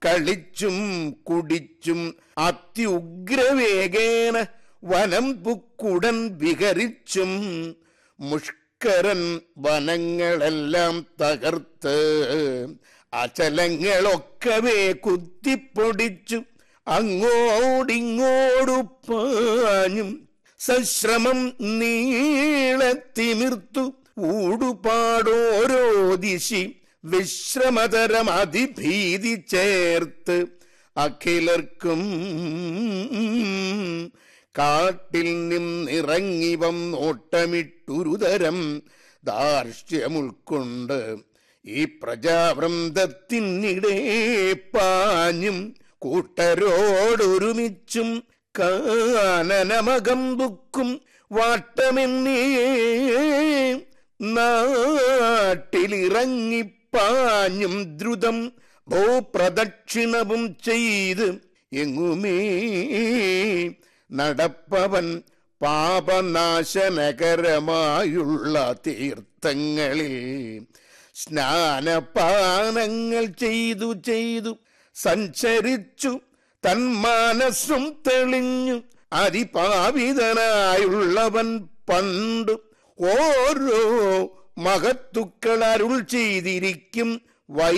കളിച്ചും കുടിച്ചും അത്യുഗ്രവേഗേന വനം പുക്കുടൻ വിഹരിച്ചും മുഷ്കരൻ വനങ്ങളെല്ലാം തകർത്ത് അചലങ്ങളൊക്കവേ കുത്തിപ്പൊടിച്ചു അങ്ങോടിങ്ങോടു പാഞ്ഞും സശ്രമം നീളത്തിമിർത്തു ഊടുപാടോരോ ദിശി വിശ്രമതരം അതിഭീതി ചേർത്ത് അഖിലർക്കും കാട്ടിൽ നിന്നിറങ്ങി വന്നോട്ടമിട്ടുരുതരം ധാർഷ്ട്യമുൾക്കൊണ്ട് ഈ പ്രജാവൃന്ദത്തിനിടെ പാഞ്ഞും കൂട്ടരോടൊരുമിച്ചും കാനനമകം ബുക്കും വാട്ടമെന്നേ നാട്ടിലിറങ്ങി പാഞ്ഞും ദ്രുതം ഭൂപ്രദക്ഷിണവും ചെയ്ത് എങ്ങുമേ നടപ്പവൻ പാപനാശനകരമായുള്ള തീർത്ഥങ്ങളിൽ സ്നാനപാനങ്ങൾ ചെയ്തു ചെയ്തു സഞ്ചരിച്ചു തന്മാനസ്സും തെളിഞ്ഞു അതിപാവിതനായുള്ളവൻ പണ്ട് ഓരോ മഹത്തുക്കൾ അരുൾ ചെയ്തിരിക്കും വൈ